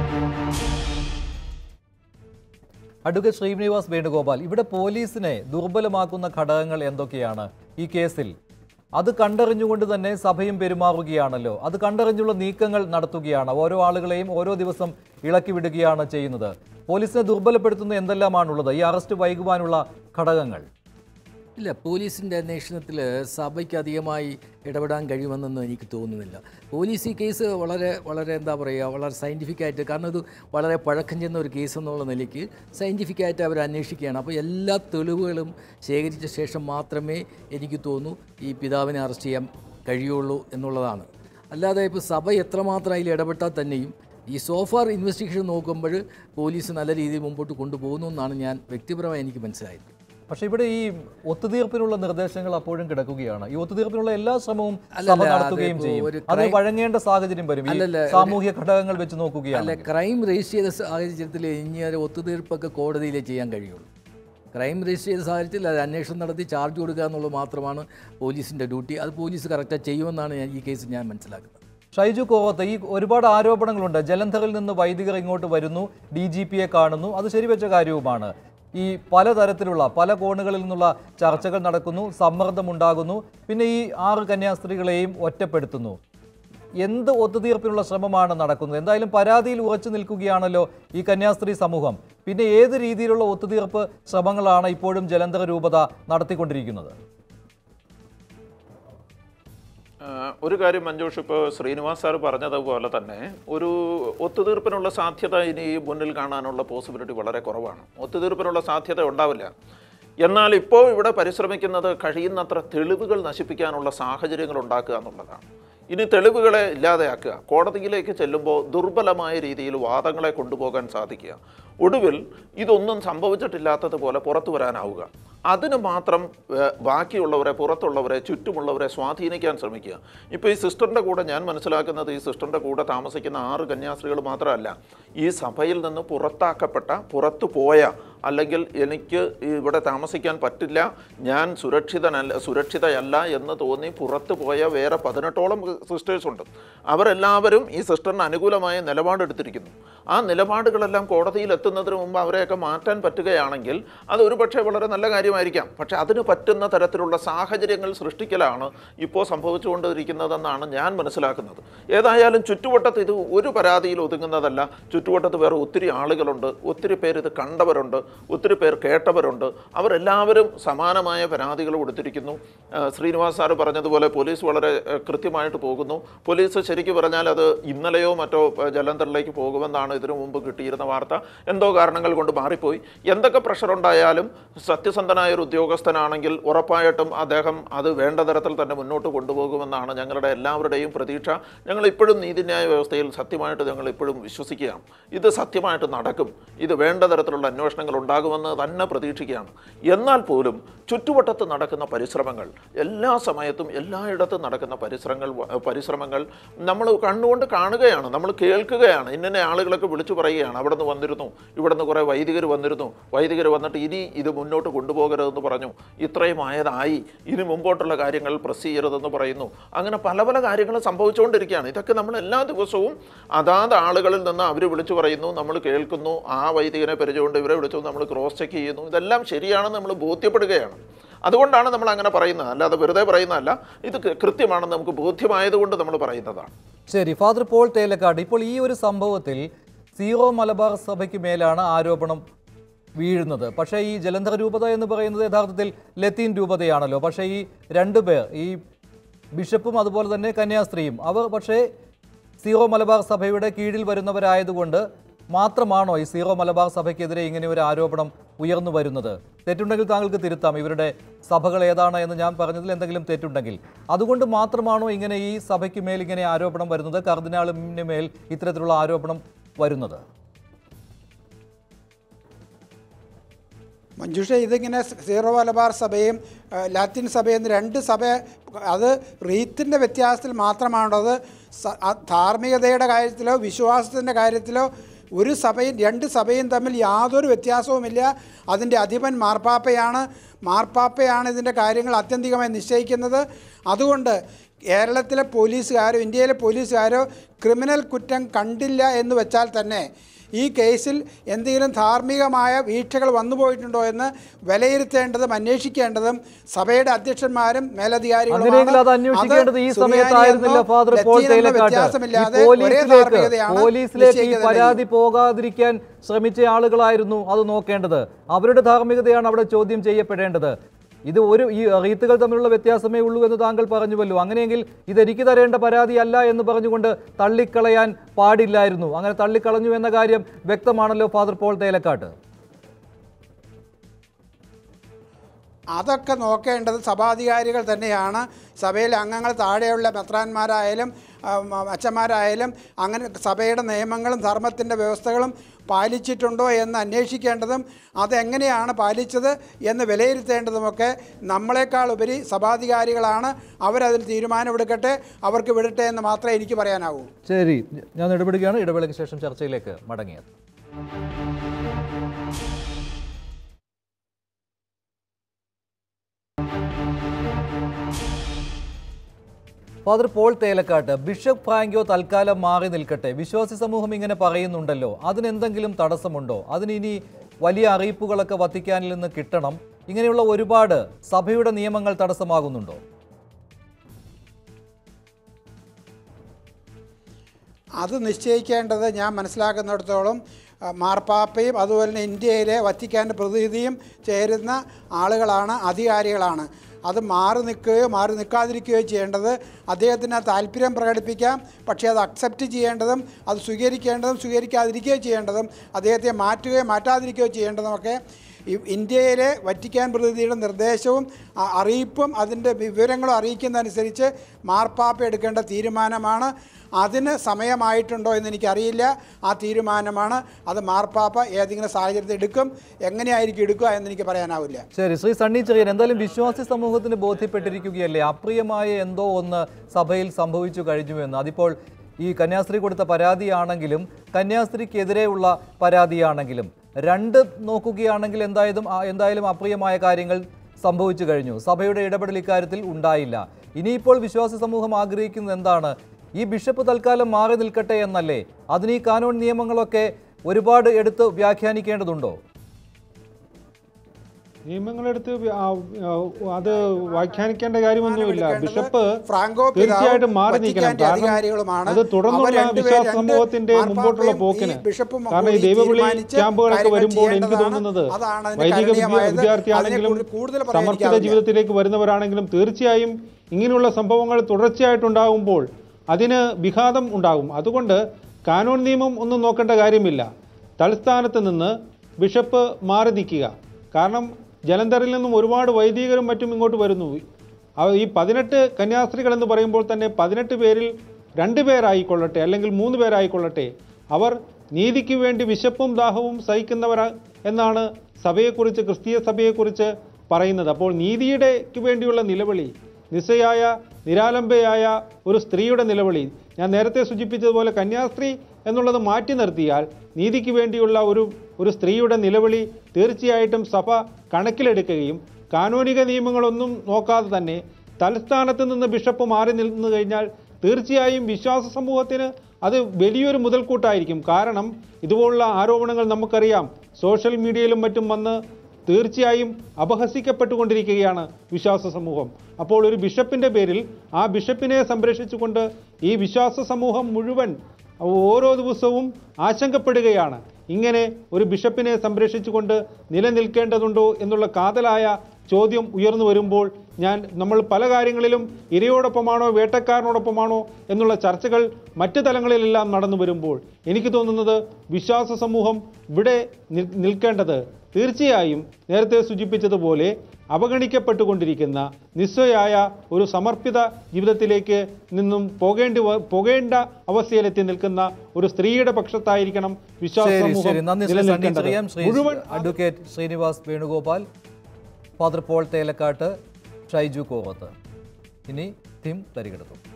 Advocate Srinivas Venugopal ഇവിടെ പോലീസിനെ ദുർബലമാക്കുന്ന ഘടകങ്ങൾ എന്തൊക്കെയാണ് ഈ കേസിൽ അത് കണ്ടറിഞ്ഞുകൊണ്ട് തന്നെ സഭയും പെരുമാറുകയാണല്ലോ അത് കണ്ടറിഞ്ഞുള്ള നീക്കങ്ങൾ നടത്തുകയാണ് ഓരോ ആളുകളെയും ഓരോ ദിവസം ഇളക്കി വിടുകയാണ് ചെയ്യുന്നത് പോലീസിനെ ദുർബലപ്പെടുത്തുന്ന എന്തെല്ലാമാണുള്ളത് ഈ അറസ്റ്റ് വൈകുവാനുള്ള ഘടകങ്ങൾ ഇല്ല പോലീസിൻ്റെ അന്വേഷണത്തിൽ സഭയ്ക്ക് അധികമായി ഇടപെടാൻ കഴിയുമെന്നൊന്നും എനിക്ക് തോന്നുന്നില്ല പോലീസ് ഈ കേസ് വളരെ വളരെ എന്താ പറയുക വളരെ സയൻറ്റിഫിക് ആയിട്ട് കാരണം ഇത് വളരെ പഴക്കം ചെന്ന ഒരു കേസ് എന്നുള്ള നിലയ്ക്ക് സയൻറ്റിഫിക് ആയിട്ട് അവർ അന്വേഷിക്കുകയാണ് അപ്പോൾ എല്ലാ തെളിവുകളും ശേഖരിച്ച ശേഷം മാത്രമേ എനിക്ക് തോന്നൂ ഈ പിതാവിനെ അറസ്റ്റ് ചെയ്യാൻ കഴിയുള്ളൂ എന്നുള്ളതാണ് അല്ലാതെ ഇപ്പോൾ സഭ എത്രമാത്രം അതിൽ ഇടപെട്ടാൽ തന്നെയും ഈ സോഫാർ ഇൻവെസ്റ്റിഗേഷൻ നോക്കുമ്പോൾ പോലീസ് നല്ല രീതിയിൽ മുമ്പോട്ട് കൊണ്ടുപോകുന്നു എന്നാണ് ഞാൻ വ്യക്തിപരമായി എനിക്ക് മനസ്സിലായത് പക്ഷെ ഇവിടെ ഈ ഒത്തുതീർപ്പിനുള്ള നിർദ്ദേശങ്ങൾ അപ്പോഴും കിടക്കുകയാണ് ഈ ഒത്തുതീർപ്പിനുള്ള എല്ലാ ശ്രമവും സഭ അല്ലല്ല, നടത്തുകയും അതിപ്പോ ചെയ്യും ഒരു അത് crime- വഴങ്ങേണ്ട സാഹചര്യം വരും ഈ അല്ലല്ല, ഒരു- സാമൂഹ്യ ഘടകങ്ങൾ വെച്ച് നോക്കുകയാണ് അല്ല ക്രൈം രജിസ്റ്റർ ചെയ്ത സാഹചര്യത്തിൽ ഇനി ഒരു ഒത്തുതീർപ്പൊക്കെ കോടതിയിലേ ചെയ്യാൻ കഴിയുള്ളൂ ക്രൈം രജിസ്റ്റർ ചെയ്ത സാഹചര്യത്തിൽ അത് അന്വേഷണം നടത്തി ചാർജ് കൊടുക്കുക എന്നുള്ളത് മാത്രമാണ് പോലീസിൻ്റെ ഡ്യൂട്ടി അത് പോലീസ് കറക്റ്റായി ചെയ്യുമെന്നാണ് ഞാൻ ഈ കേസ് ഞാൻ മനസ്സിലാക്കുന്നത് ഷൈജു കോവത്ത് ഈ ഒരുപാട് ആരോപണങ്ങളുണ്ട് ജലന്ധറിൽ നിന്ന് വൈദികർ ഇങ്ങോട്ട് വരുന്നു ഡി ജി പിയെ കാണുന്നു അത് ശരിവെച്ച കാര്യവുമാണ് ഈ പലതരത്തിലുള്ള പല കോണുകളിൽ നിന്നുള്ള ചർച്ചകൾ നടക്കുന്നു സമ്മർദ്ദമുണ്ടാകുന്നു പിന്നെ ഈ ആറ് കന്യാസ്ത്രീകളെയും ഒറ്റപ്പെടുത്തുന്നു എന്ത് ഒത്തുതീർപ്പിനുള്ള ശ്രമമാണ് നടക്കുന്നത് എന്തായാലും പരാതിയിൽ ഉറച്ചു നിൽക്കുകയാണല്ലോ ഈ കന്യാസ്ത്രീ സമൂഹം പിന്നെ ഏത് രീതിയിലുള്ള ഒത്തുതീർപ്പ് ശ്രമങ്ങളാണ് ഇപ്പോഴും ജലന്ധർ രൂപത നടത്തിക്കൊണ്ടിരിക്കുന്നത് ആ, ഒരു കാര്യം മഞ്ജുഷ് ഇപ്പോൾ ശ്രീനിവാസ് സാർ പറഞ്ഞതുപോലെ തന്നെ ഒരു ഒത്തുതീർപ്പിനുള്ള സാധ്യത ഇനി മുന്നിൽ കാണാനുള്ള പോസിബിലിറ്റി വളരെ കുറവാണ് ഒത്തുതീർപ്പിനുള്ള സാധ്യത ഉണ്ടാവില്ല എന്നാൽ ഇപ്പോൾ ഇവിടെ പരിശ്രമിക്കുന്നത് കഴിയുന്നത്ര തെളിവുകൾ നശിപ്പിക്കാനുള്ള സാഹചര്യങ്ങൾ ഉണ്ടാക്കുക എന്നുള്ളതാണ് ഇനി തെളിവുകളെ ഇല്ലാതെയാക്കുക കോടതിയിലേക്ക് ചെല്ലുമ്പോൾ ദുർബലമായ രീതിയിൽ വാദങ്ങളെ കൊണ്ടുപോകാൻ സാധിക്കുക ഒടുവിൽ ഇതൊന്നും സംഭവിച്ചിട്ടില്ലാത്തതുപോലെ പുറത്തു വരാനാവുക അതിന് മാത്രം ഏഹ്, ബാക്കിയുള്ളവരെ പുറത്തുള്ളവരെ ചുറ്റുമുള്ളവരെ സ്വാധീനിക്കാൻ ശ്രമിക്കുക ഇപ്പോൾ ഈ സിസ്റ്ററിൻ്റെ കൂടെ ഞാൻ മനസ്സിലാക്കുന്നത് ഈ സിസ്റ്ററിൻ്റെ കൂടെ താമസിക്കുന്ന ആറ് കന്യാസ്ത്രീകൾ മാത്രമല്ല ഈ സഭയിൽ നിന്ന് പുറത്താക്കപ്പെട്ട പുറത്തു പോയ അല്ലെങ്കിൽ എനിക്ക് ഇവിടെ താമസിക്കാൻ പറ്റില്ല ഞാൻ സുരക്ഷിതനല്ല സുരക്ഷിതയല്ല എന്ന് തോന്നി പുറത്തു പോയ വേറെ പതിനെട്ടോളം സിസ്റ്റേഴ്സ് ഉണ്ട് അവരെല്ലാവരും ഈ സിസ്റ്ററിന് അനുകൂലമായ നിലപാടെടുത്തിരിക്കുന്നു ആ നിലപാടുകളെല്ലാം കോടതിയിൽ എത്തുന്നതിന് മുമ്പ് അവരെയൊക്കെ മാറ്റാൻ പറ്റുകയാണെങ്കിൽ അത് ഒരുപക്ഷെ വളരെ നല്ല കാര്യമായിരിക്കാം പക്ഷേ അതിന് പറ്റുന്ന തരത്തിലുള്ള സാഹചര്യങ്ങൾ സൃഷ്ടിക്കലാണ് ഇപ്പോൾ സംഭവിച്ചുകൊണ്ടിരിക്കുന്നതെന്നാണ് ഞാൻ മനസ്സിലാക്കുന്നത് ഏതായാലും ചുറ്റുവട്ടത്ത് ഇത് ഒരു പരാതിയിൽ ഒതുങ്ങുന്നതല്ല ചുറ്റുവട്ടത്ത് വേറെ ഒത്തിരി ആളുകളുണ്ട് ഒത്തിരി പേര് ഇത് കണ്ടവരുണ്ട് ഒത്തിരി പേർ കേട്ടവരുണ്ട് അവരെല്ലാവരും സമാനമായ പരാതികൾ കൊടുത്തിരിക്കുന്നു ആ, ശ്രീനിവാസ് സാറ് പറഞ്ഞതുപോലെ പോലീസ് വളരെ ആ, കൃത്യമായിട്ട് പോകുന്നു പോലീസ് ശരിക്കും പറഞ്ഞാൽ അത് ഇന്നലെയോ മറ്റോ ആ, ജലന്ധറിലേക്ക് പോകുമെന്നാണ് ഇതിനു മുമ്പ് കിട്ടിയിരുന്ന വാർത്ത എന്തോ കാരണങ്ങൾ കൊണ്ട് മാറിപ്പോയി എന്തൊക്കെ പ്രഷർ ഉണ്ടായാലും സത്യസന്ധനായ ഒരു ഉദ്യോഗസ്ഥനാണെങ്കിൽ ഉറപ്പായിട്ടും അദ്ദേഹം അത് വേണ്ട തരത്തിൽ തന്നെ മുന്നോട്ട് കൊണ്ടുപോകുമെന്നാണ് ഞങ്ങളുടെ എല്ലാവരുടെയും പ്രതീക്ഷ ഞങ്ങൾ ഇപ്പോഴും നീതിന്യായ വ്യവസ്ഥയിൽ സത്യമായിട്ട് ഞങ്ങൾ ഇപ്പോഴും വിശ്വസിക്കുകയാണ് ഇത് സത്യമായിട്ട് നടക്കും ഇത് വേണ്ട തരത്തിലുള്ള അന്വേഷണങ്ങൾ ഉണ്ടാകുമെന്ന് തന്നെ പ്രതീക്ഷിക്കുകയാണ് എന്നാൽ പോലും ചുറ്റുവട്ടത്ത് നടക്കുന്ന പരിശ്രമങ്ങൾ എല്ലാ സമയത്തും എല്ലായിടത്തും നടക്കുന്ന പരിശ്രമങ്ങൾ പരിശ്രമങ്ങൾ നമ്മൾ കണ്ണുകൊണ്ട് കാണുകയാണ് നമ്മൾ കേൾക്കുകയാണ് ഇന്ന ആളുകളൊക്കെ വിളിച്ചു പറയുകയാണ് അവിടെ നിന്ന് വന്നിരുന്നു ഇവിടെ നിന്ന് കുറേ വൈദികർ വന്നിരുന്നു വൈദികർ വന്നിട്ട് ഇനി ഇത് മുന്നോട്ട് കൊണ്ടുപോകരുതെന്ന് പറഞ്ഞു ഇത്രയും ആയതായി ഇനി മുമ്പോട്ടുള്ള കാര്യങ്ങൾ പ്രസ് ചെയ്യരുതെന്ന് പറയുന്നു അങ്ങനെ പല പല കാര്യങ്ങളും സംഭവിച്ചുകൊണ്ടിരിക്കുകയാണ് ഇതൊക്കെ നമ്മൾ എല്ലാ ദിവസവും അതാത് ആളുകളിൽ നിന്ന് അവർ വിളിച്ചു പറയുന്നു നമ്മൾ കേൾക്കുന്നു ആ വൈദികനെ പരിചയമുണ്ട് ഇവരെ വിളിച്ചു നമ്മൾ ക്രോസ് ചെക്ക് ചെയ്യുന്നു ഇതെല്ലാം ശരിയാണെന്ന് നമ്മൾ ബോധ്യപ്പെടുകയാണ് അതുകൊണ്ടാണ് നമ്മൾ അങ്ങനെ പറയുന്നത് അല്ലാതെ വെറുതെ പറയുന്നതല്ല ഇത് കൃ- കൃത്യമാണെന്ന് നമുക്ക് ബോധ്യമായതുകൊണ്ട് നമ്മൾ പറയുന്നതാണ് ശരി ഫാദർ പോൾ തേലക്കാട് ഇപ്പോൾ ഈ ഒരു സംഭവത്തിൽ സീറോ മലബാർ സഭയ്ക്ക് മേലാണ് ആരോപണം വീഴുന്നത് പക്ഷേ ഈ ജലന്ധർ രൂപത എന്ന് പറയുന്നത് യഥാർത്ഥത്തിൽ ലത്തീൻ രൂപതയാണല്ലോ പക്ഷേ ഈ രണ്ടു പേർ ഈ ബിഷപ്പും അതുപോലെ തന്നെ കന്യാസ്ത്രീയും അവർ പക്ഷേ സീറോ മലബാർ സഭയുടെ കീഴിൽ വരുന്നവരായതുകൊണ്ട് മാത്രമാണോ ഈ സീറോ മലബാർ സഭയ്ക്കെതിരെ ഇങ്ങനെ ഒരു ആരോപണം ഉയർന്നു വരുന്നത് തെറ്റുണ്ടെങ്കിൽ താങ്കൾക്ക് തിരുത്താം ഇവരുടെ സഭകൾ ഏതാണ് എന്ന് ഞാൻ പറഞ്ഞതിൽ എന്തെങ്കിലും തെറ്റുണ്ടെങ്കിൽ അതുകൊണ്ട് മാത്രമാണോ ഇങ്ങനെ ഈ സഭയ്ക്ക് മേൽ ഇങ്ങനെ ആരോപണം വരുന്നത് കർദിനാളിന് മേൽ ഇത്തരത്തിലുള്ള ആരോപണം വരുന്നത് മഞ്ജുഷ ഇതിങ്ങനെ സീറോ മലബാർ സഭയും ആ, ലാറ്റിൻ സഭയും എന്ന് രണ്ട് സഭ അത് റീത്തിൻ്റെ വ്യത്യാസത്തിൽ മാത്രമാണത് സ- ആ ധാർമ്മികതയുടെ കാര്യത്തിലോ വിശ്വാസത്തിൻ്റെ കാര്യത്തിലോ ഒരു സഭയും രണ്ട് സഭയും തമ്മിൽ യാതൊരു വ്യത്യാസവുമില്ല അതിൻ്റെ അധിപൻ മാർപ്പാപ്പയാണ് മാർപ്പാപ്പയാണ് ഇതിൻ്റെ കാര്യങ്ങൾ ആത്യന്തികമായി നിശ്ചയിക്കുന്നത് അതുകൊണ്ട് കേരളത്തിലെ പോലീസുകാരോ ഇന്ത്യയിലെ പോലീസുകാരോ ക്രിമിനൽ കുറ്റം കണ്ടില്ല എന്ന് വെച്ചാൽ തന്നെ ഈ കേസിൽ എന്തെങ്കിലും ധാർമ്മികമായ വീഴ്ചകൾ വന്നുപോയിട്ടുണ്ടോ എന്ന് വിലയിരുത്തേണ്ടതും അന്വേഷിക്കേണ്ടതും സഭയുടെ അധ്യക്ഷന്മാരും മേലധികാരികളുമാണ്. അങ്ങനെയെങ്കിൽ അത് അന്വേഷിക്കേണ്ടത് ഈ അത് സമയത്തായിരുന്നില്ല സുറിയാനിയെന്നോ ഫാദർ പോൾ ലത്തീനെന്നോ തേലക്കാട്ട് ഈ വ്യത്യാസമില്ലാതെ ഒരേ പോലീസിലേക്ക് ധാർമ്മികതയാണ് പോലീസിലേക്ക് ഈ നിശ്ചയിക്കുന്നത്. പരാതി പോകാതിരിക്കാൻ ശ്രമിച്ച ആളുകളായിരുന്നു അത് നോക്കേണ്ടത് അവരുടെ ധാർമ്മികതയാണ് അവിടെ ചോദ്യം ചെയ്യപ്പെടേണ്ടത് ഇത് ഒരു ഈ റീത്തുകൾ തമ്മിലുള്ള വ്യത്യാസമേ ഉള്ളൂ എന്ന് താങ്കൾ പറഞ്ഞുവല്ലോ അങ്ങനെയെങ്കിൽ ഇതെനിക്ക് തരേണ്ട പരാതിയല്ല എന്ന് പറഞ്ഞുകൊണ്ട് തള്ളിക്കളയാൻ പാടില്ലായിരുന്നു അങ്ങനെ തള്ളിക്കളഞ്ഞു എന്ന കാര്യം വ്യക്തമാണല്ലോ ഫാദർ പോൾ തേലക്കാട്ട് അതൊക്കെ നോക്കേണ്ടത് സഭാധികാരികൾ തന്നെയാണ് സഭയിലെ അംഗങ്ങൾ താഴെയുള്ള മെത്രാന്മാരായാലും ആ, മ- അച്ഛന്മാരായാലും അങ്ങനെ സഭയുടെ നിയമങ്ങളും ധർമ്മത്തിൻ്റെ വ്യവസ്ഥകളും പാലിച്ചിട്ടുണ്ടോ എന്ന് അന്വേഷിക്കേണ്ടതും അതെങ്ങനെയാണ് പാലിച്ചത് എന്ന് വിലയിരുത്തേണ്ടതുമൊക്കെ നമ്മളെക്കാൾ ഉപരി സഭാധികാരികളാണ് അവരതിൽ തീരുമാനമെടുക്കട്ടെ അവർക്ക് വിടട്ടെ എന്ന് മാത്രമേ എനിക്ക് പറയാനാവൂ ശരി ഞാൻ ഇടപെടുകയാണ് ഇടവേളയ്ക്ക് ശേഷം ചർച്ചയിലേക്ക് മടങ്ങിയത് father Paul Thelakkat bishop Franco തൽക്കാലം മാറി നിൽക്കട്ടെ വിശ്വാസി സമൂഹം ഇങ്ങനെ പറയുന്നുണ്ടല്ലോ അതിനെന്തെങ്കിലും തടസ്സമുണ്ടോ അതിന് ഇനി വലിയ അറിയിപ്പുകളൊക്കെ വത്തിക്കാനിൽ നിന്ന് കിട്ടണം ഇങ്ങനെയുള്ള ഒരുപാട് സഭയുടെ നിയമങ്ങൾ തടസ്സമാകുന്നുണ്ടോ അത് നിശ്ചയിക്കേണ്ടത് ഞാൻ മനസ്സിലാക്കുന്നിടത്തോളം ആ, മാർപ്പാപ്പയും അതുപോലെ തന്നെ ഇന്ത്യയിലെ വത്തിക്കാൻ്റെ പ്രതിനിധിയും ചേരുന്ന ആളുകളാണ് അധികാരികളാണ് അത് മാറി നിൽക്കുകയോ മാറി നിൽക്കാതിരിക്കുകയോ ചെയ്യേണ്ടത് അദ്ദേഹത്തിന് ആ താല്പര്യം പ്രകടിപ്പിക്കാം പക്ഷേ അത് അക്സെപ്റ്റ് ചെയ്യേണ്ടതും അത് സ്വീകരിക്കേണ്ടതും സ്വീകരിക്കാതിരിക്കുകയോ ചെയ്യേണ്ടതും അദ്ദേഹത്തെ മാറ്റുകയോ മാറ്റാതിരിക്കുകയോ ചെയ്യേണ്ടതുമൊക്കെ ഈ ഇന്ത്യയിലെ വറ്റിക്കാൻ പ്രതിനിധിയുടെ നിർദ്ദേശവും ആ അറിയിപ്പും അതിൻ്റെ വിവരങ്ങളും അറിയിക്കുന്നതനുസരിച്ച് മാർപ്പാപ്പ എടുക്കേണ്ട തീരുമാനമാണ് അതിന് സമയമായിട്ടുണ്ടോ എന്ന് എനിക്കറിയില്ല ആ തീരുമാനമാണ് അത് മാർപ്പാപ്പ ഏതെങ്കിലും സാഹചര്യത്തിൽ എടുക്കും എങ്ങനെയായിരിക്കും എടുക്കുക എന്ന് എനിക്ക് പറയാനാവില്ല ശരി ശ്രീ സണ്ണി ചെറിയൻ എന്തായാലും വിശ്വാസി സമൂഹത്തിന് ബോധ്യപ്പെട്ടിരിക്കുകയല്ലേ അപ്രിയമായ എന്തോ ഒന്ന് സഭയിൽ സംഭവിച്ചു കഴിഞ്ഞു എന്ന് അതിപ്പോൾ ഈ കന്യാസ്ത്രീ കൊടുത്ത പരാതിയാണെങ്കിലും കന്യാസ്ത്രീക്കെതിരെയുള്ള പരാതിയാണെങ്കിലും രണ്ട് നോക്കുകയാണെങ്കിൽ എന്തായാലും ആ- എന്തായാലും അപ്രിയമായ കാര്യങ്ങൾ സംഭവിച്ചു കഴിഞ്ഞു സഭയുടെ ഇടപെടൽ ഇക്കാര്യത്തിൽ ഉണ്ടായില്ല ഇനിയിപ്പോൾ വിശ്വാസി സമൂഹം ആഗ്രഹിക്കുന്നത് എന്താണ് ഈ ബിഷപ്പ് തൽക്കാലം മാറി നിൽക്കട്ടെ എന്നല്ലേ അതിന് ഈ കാനോൺ നിയമങ്ങളൊക്കെ ഒരുപാട് എടുത്ത് വ്യാഖ്യാനിക്കേണ്ടതുണ്ടോ നിയമങ്ങളെടുത്ത് വ്യ- ആ, ആ, അത് വ്യാഖ്യാനിക്കേണ്ട കാര്യമൊന്നുമില്ല ബിഷപ്പ് ഫ്രാങ്കോ പിതാവും തീർച്ചയായിട്ടും മാറി നിൽക്കണം വത്തിക്കാന്റെ കാരണം അധികാരികളുമാണ്. അത് തുടർന്നുള്ള അവർ രണ്ടുപേരും വിശ്വാസ രണ്ട് സമൂഹത്തിന്റെ മുമ്പോട്ടുള്ള മാർപ്പാപ്പയും പോക്കിന് ഈ ബിഷപ്പും കാരണം ഈ കൂടി ദൈവവിളി തീരുമാനിച്ച് ക്യാമ്പുകളൊക്കെ കാര്യങ്ങൾ വരുമ്പോൾ എനിക്ക് ചെയ്യേണ്ടതാണ്. തോന്നുന്നത് അതാണ് അതിന്റെ വൈദിക വിദ്യ- കരണീയമായത്. വിദ്യാർത്ഥിയാണെങ്കിലും അതിനെക്കുറിച്ച് കൂടുതൽ പറയാൻ സമർപ്പിത എനിക്കാവില്ല. ജീവിതത്തിലേക്ക് വരുന്നവരാണെങ്കിലും തീർച്ചയായും ഇങ്ങനെയുള്ള സംഭവങ്ങൾ തുടർച്ചയായിട്ടുണ്ടാകുമ്പോൾ അതിന് വിഘാതം ഉണ്ടാകും അതുകൊണ്ട് കാനോൺ നിയമം ഒന്നും നോക്കേണ്ട കാര്യമില്ല തലസ്ഥാനത്ത് നിന്ന് ബിഷപ്പ് മാറി നിൽക്കുക കാരണം ജലന്ധറിൽ നിന്നും ഒരുപാട് വൈദികരും മറ്റും ഇങ്ങോട്ട് വരുന്നു അവ ഈ പതിനെട്ട് കന്യാസ്ത്രീകൾ എന്ന് പറയുമ്പോൾ തന്നെ പതിനെട്ട് പേരിൽ രണ്ട് പേരായിക്കൊള്ളട്ടെ അല്ലെങ്കിൽ മൂന്ന് പേരായിക്കൊള്ളട്ടെ അവർ നീതിക്ക് വേണ്ടി വിശപ്പും ദാഹവും സഹിക്കുന്നവർ എന്നാണ് സഭയെക്കുറിച്ച് ക്രിസ്തീയ സഭയെക്കുറിച്ച് പറയുന്നത് അപ്പോൾ നീതിയുടെക്ക് വേണ്ടിയുള്ള നിലവിളി നിസ്സയായ നിരാലംബയായ ഒരു സ്ത്രീയുടെ നിലവിളി ഞാൻ നേരത്തെ സൂചിപ്പിച്ചതുപോലെ കന്യാസ്ത്രീ എന്നുള്ളത് മാറ്റി നിർത്തിയാൽ നീതിക്ക് വേണ്ടിയുള്ള ഒരു ഒരു സ്ത്രീയുടെ നിലവിളി തീർച്ചയായിട്ടും സഭ കണക്കിലെടുക്കുകയും കാനൂനിക നിയമങ്ങളൊന്നും നോക്കാതെ തന്നെ തലസ്ഥാനത്ത് നിന്ന് ബിഷപ്പ് മാറി നിന്നു കഴിഞ്ഞാൽ തീർച്ചയായും വിശ്വാസ സമൂഹത്തിന് അത് വലിയൊരു മുതൽക്കൂട്ടായിരിക്കും കാരണം ഇതുപോലുള്ള ആരോപണങ്ങൾ നമുക്കറിയാം സോഷ്യൽ മീഡിയയിലും മറ്റും വന്ന് തീർച്ചയായും അപഹസിക്കപ്പെട്ടുകൊണ്ടിരിക്കുകയാണ് വിശ്വാസ സമൂഹം അപ്പോൾ ഒരു ബിഷപ്പിന്റെ പേരിൽ ആ ബിഷപ്പിനെ സംരക്ഷിച്ചുകൊണ്ട് ഈ വിശ്വാസ സമൂഹം മുഴുവൻ ഓരോ ദിവസവും ആശങ്കപ്പെടുകയാണ് ഇങ്ങനെ ഒരു ബിഷപ്പിനെ സംരക്ഷിച്ചുകൊണ്ട് നിലനിൽക്കേണ്ടതുണ്ടോ എന്നുള്ള കാതലായ ചോദ്യം ഉയർന്നു വരുമ്പോൾ ഞാൻ നമ്മൾ പല കാര്യങ്ങളിലും ഇരയോടൊപ്പമാണോ വേട്ടക്കാരനോടൊപ്പമാണോ എന്നുള്ള ചർച്ചകൾ മറ്റ് തലങ്ങളിലെല്ലാം നടന്നു വരുമ്പോൾ എനിക്ക് തോന്നുന്നത് വിശ്വാസ സമൂഹം ഇവിടെ നിൽ- നിൽക്കേണ്ടത് തീർച്ചയായും നേരത്തെ സൂചിപ്പിച്ചതുപോലെ അവഗണിക്കപ്പെട്ടുകൊണ്ടിരിക്കുന്ന നിസ്വയായ ഒരു സമർപ്പിത ജീവിതത്തിലേക്ക് നിന്നും പോകേണ്ടി വ- പോകേണ്ട അവസ്ഥയിലെത്തി നിൽക്കുന്ന ഒരു സ്ത്രീയുടെ പക്ഷത്തായിരിക്കണം വിശ്വാസ ശരി സമൂഹം ശരി നന്ദി ശ്രീ സണ്ണി നിലനിൽക്കേണ്ടത്. ചെറിയാൻ ശ്രീ മുഴുവൻ advocate Srinivas Venugopal father Paul Thelakkat Shaiju Kovath ഇനി തിം തരികെടുത്തു